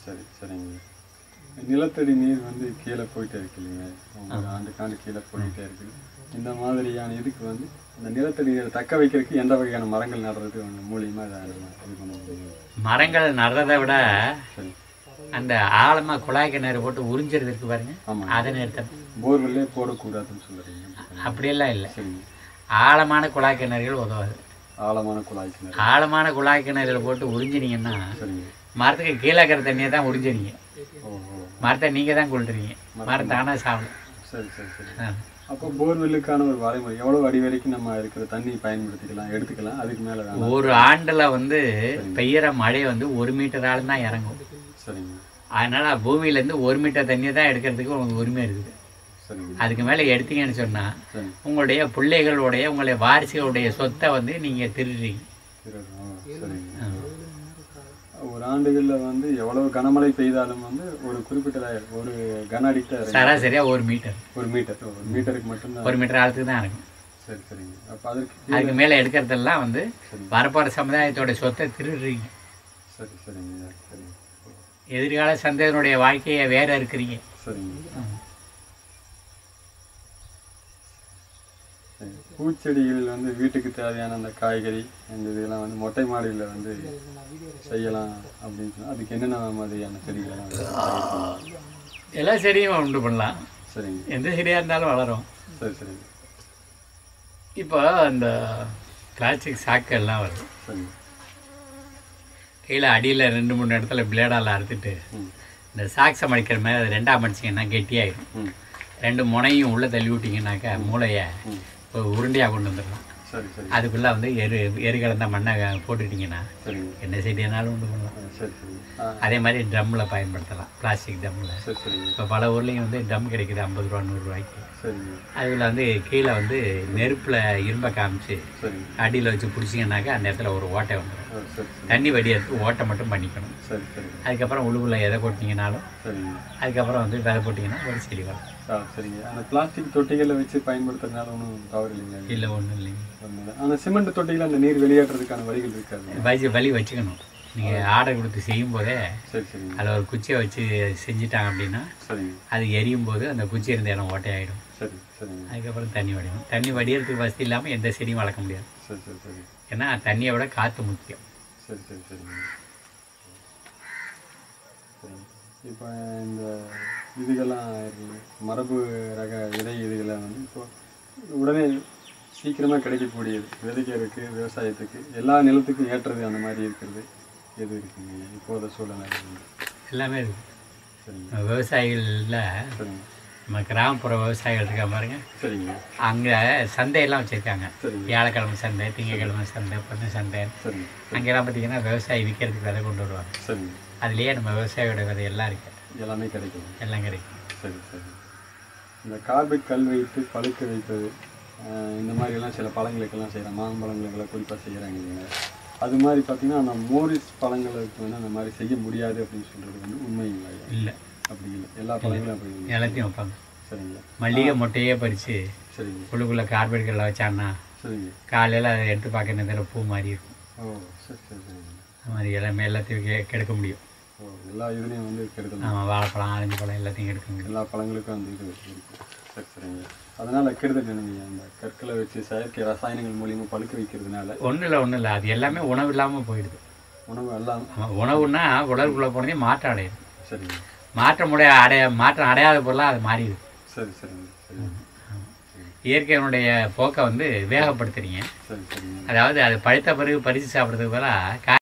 சரி சரிங்க நிலத்தடி நீர் வந்து கீழே போயிட்டே இருக்கு இல்லைங்க ஒவ்வொரு ஆண்டுக்காண்டு கீழே போயிட்டே இருக்கு இந்த மாதிரியான இதுக்கு வந்து இந்த நிலத்தடி நீரை தக்க வைக்கிறதுக்கு எந்த வகையான மரங்கள் நடுறது வந்து மூலியமா இதை நம்ம இது பண்ண முடியும் மரங்கள் நடுறதை விட சரி அந்த ஆழமா குழாய் கிணறு போட்டு உறிஞ்சிறது இருக்கு பாருங்க ஆமாம் அதை நிறுத்தணும் போர்வெல்லே போடக்கூடாதுன்னு சொல்லுறீங்க அப்படியெல்லாம் இல்லை சரிங்க ஆழமான குழாய் கிணறுகள் உதவாது ஆழமான குழாய் கிணறு ஆழமான குழாய் கிணறுல போட்டு உறிஞ்சினீங்கன்னா சரிங்க மரத்துக்கு கீழே இருக்கிற தண்ணியை தான் உறிஞ்சினீங்க ஓ ஓ மரத்தை நீங்கள் தான் கொள்றீங்க மரம் தானாக சாப்பிடும் சரி சரி சரி ஆ. அப்போ போர்வெல்லுக்கான ஒரு வரைமுறை எவ்வளவு அடி வரைக்கும் நம்ம இருக்கிற தண்ணி பயன்படுத்திக்கலாம் எடுத்துக்கலாம் அதுக்கு மேல வேணாம் ஒரு ஆண்டுல வந்து பெய்யற மழை வந்து ஒரு மீட்டர் ஆழம் தான் இறங்கும் சரிங்க அதனால பூமியில இருந்து ஒரு மீட்டர் தண்ணியை தான் எடுக்கிறதுக்கு உங்களுக்கு உரிமை இருக்குது சரிங்க அதுக்கு மேலே எடுத்தீங்கன்னு சொன்னா சரி உங்களுடைய பிள்ளைகளுடைய உங்களுடைய வாரிசுகளுடைய சொத்தை வந்து நீங்க திருடுறீங்க சரி, ஆ, சரிங்க ஒரு ஆண்டுகள்ல வந்து எவ்வளவு கனமழை பெய்தாலும் வந்து ஒரு குறிப்பிட்ட ஒரு கன அடிக்கு தான் சராசரியா ஒரு மீட்டர் ஒரு மீட்டர் ஒரு மீட்டருக்கு மட்டும்தான் ஒரு மீட்டர் ஆழத்துக்கு தான் இருக்கும் சரி சரிங்க அப்ப அதற்கு அதுக்கு மேலே எடுக்கிறதெல்லாம் வந்து வரப்போற சமுதாயத்தோட சொத்தை திருடுறீங்க சரி சரிங்க சரிங்க எதிர்கால சந்ததியினுடைய வாழ்க்கையை வேற இருக்கிறீங்க சரிங்க சரி. பூச்செடிகள் வந்து வீட்டுக்கு தேவையான அந்த காய்கறி அந்த இதெல்லாம் வந்து மொட்டை மாடியில் வந்து செய்யலாம் அப்படின்னு சொன்னா அதுக்கு என்னென்ன மாதிரியான செடிகளெல்லாம் வந்து பயிர் பண்ணலாம்? எல்லா செடியும் உண்டு பண்ணலாம் சரிங்க எந்த செடியாக இருந்தாலும் வளரும் சரி சரிங்க இப்போ அந்த பிளாஸ்டிக் சாக்கு எல்லாம் வருது சரிங்க கீழே அடியில் ரெண்டு மூணு இடத்துல பிளேடால் அறுத்துட்டு ம் இந்த சாக்ஸை மடிக்கிற மாதிரி அதை ரெண்டாக மடிச்சிங்கன்னா கெட்டியாயிடும் ம் ரெண்டு முனையும் உள்ளே தள்ளி விட்டிங்கனாக்கா மூளையை ம் ஒரு உருண்டையாக கொண்டு வந்துடலாம் சரி சரி அதுக்குள்ளே வந்து எரு எரு கலந்த மண்ணை போட்டுட்டிங்கன்னா சரிங்க என்ன செடியானாலும் உண்டு பண்ணலாம் ஆ, சரி சரி ஆ அதே மாதிரி ட்ரம்மில் பயன்படுத்தலாம் பிளாஸ்டிக் ட்ரம்மில் சரி சரிங்க இப்போ பல ஊர்லேயும் வந்து ட்ரம் கிடைக்குது ஐம்பது ரூபா நூறுரூவாய்க்கு சரிங்க அதில் வந்து கீழே வந்து நெருப்பில் இரும்பை காமிச்சு சரிங்க அடியில் வச்சு பிடிச்சிங்கனாக்கா அந்த இடத்துல ஒரு ஓட்டை வந்துடும் ஆ, சரி சரி தண்ணி வடி எடுத்து ஓட்டை மட்டும் பண்ணிக்கணும் சரி சரிங்க அதுக்கப்புறம் உழுவுல எதை கொட்டிங்கனாலும் சரிங்க அதுக்கப்புறம் வந்து விதை போட்டிங்கன்னா ஒரு செடி வரும் ஆ சரிங்க அந்த பிளாஸ்டிக் தொட்டிகளை வச்சு பயன்படுத்துறதுனால ஒன்றும் தவறு இல்லைங்களா இல்லை ஒன்றும் இல்லைங்க ஒண்ணுமில்ல. ஆனா சிமெண்ட் தொட்டியில் அந்த நீர் வெளியேற்றதுக்கான வழிகள் இருக்காது வலி வலி வச்சுக்கணும் நீங்கள் ஆர்டர் கொடுத்து செய்யும் போதே சரி சரிங்க அதில் ஒரு குச்சியை வச்சு செஞ்சிட்டாங்க அப்படின்னா சரிங்க அது எரியும் போது அந்த குச்சி இருந்த இடம் ஓட்டையாயிடும் சரி சரிங்க அதுக்கப்புறம் தண்ணி வடியும் தண்ணி வடியறதுக்கு வசதி இல்லாமல் எந்த செடியும் வளர்க்க முடியாது சரி சரி சரி ஏன்னா தண்ணியை விட காற்று முக்கியம் சரி சரி சரிங்க சரிங்க இப்போ இந்த இதுகெல்லாம் இருக்குது மரபு ரக விதை இதுகளை வந்து இப்போ உடனே சீக்கிரமாக கிடைக்கக்கூடியது விதைக்கிறதுக்கு விவசாயத்துக்கு எல்லா நிலத்துக்கும் ஏற்றது அந்த மாதிரி இருக்கிறது எது இருக்குங்க இப்போத சூழ்நிலை வந்து. எல்லாமே இருக்கு சரிங்க விவசாயிகளில் சரிங்க நம்ம கிராமப்புற விவசாயிகள் இருக்கா பாருங்க சரிங்க அங்கே சந்தையெல்லாம் வச்சுருக்காங்க சரிங்க வியாழக்கிழமை சந்தை திங்கக்கிழமை சந்தை பொண்ணு சந்தை சரிங்க அங்கெல்லாம் பார்த்தீங்கன்னா விவசாயி விற்கிறதுக்கு விதை கொண்டு வருவாங்க சரிங்க அதுலேயே நம்ம விவசாயியோட விதை எல்லாம் இருக்கு எல்லாமே கிடைக்கும் எல்லாம் கிடைக்கும் சரி சரி இந்த கார்பெட் கல் வைத்து பழுக்க வைப்பது ஆஹ் இந்த மாதிரிலாம் சில பழங்களுக்கெல்லாம் செய்கிறோம் மாம்பழங்களுக்கெல்லாம் குறிப்பாக செய்கிறாங்க இல்லைங்க அது மாதிரி பார்த்தீங்கன்னா அந்த மோரிஸ் பழங்களுக்கு வந்து அந்த மாதிரி செய்ய முடியாது அப்படின்னு சொல்கிறது வந்து உண்மைங்களா ஐயா? இல்லை அப்படி இல்லை எல்லா பழங்களும் அப்படி இல்லை எல்லாத்தையும் வைப்பாங்க சரிங்க மல்லிகை முட்டையே பறித்து சரிங்க உள்ளுக்குள்ளே கார்பெட்களில் வச்சான்னா சரிங்க காலையில் அதை எடுத்து பார்க்க நேரத்தில் பூ மாதிரி இருக்கும் ஓ சரி சரி சரிங்க அது மாதிரி எல்லாமே எல்லாத்தையும் கெ- கெடுக்க முடியும் ஓ எல்லா இதுலேயும் வந்து கெடுதல் ஆமாம் வாழைப்பழம் ஆரஞ்சு பழம் எல்லாத்தையும் கெடுக்க முடியும் எல்லா பழங்களுக்கும் அந்த இது இருக்கு சரி சரிங்க அதனால கெடுதல் என்னங்க அந்த கற்களை வச்சு செயற்கை ரசாயனங்கள் மூலியமாக பழுக்க வைக்கிறதுனால ஒன்றும் இல்லை ஒன்றும் இல்லை அது எல்லாமே உணவு இல்லாமல் போயிடுது உணவு எல்லாம் ஆமா, உணவுன்னா உடலுக்குள்ளே போனதே மாற்றம் அடையுது சரிங்க மாற்றம் உடைய அடைய மாற்றம் அடையாத பொருளாக அது மாறிடுது சரி சரிங்க சரிங்க இயற்கையினுடைய போக்கை வந்து வேகப்படுத்துறீங்க சரி சரிங்க அதாவது அது பழுத்த பிறகு பறித்து சாப்பிட்றதுக்கு பதிலாக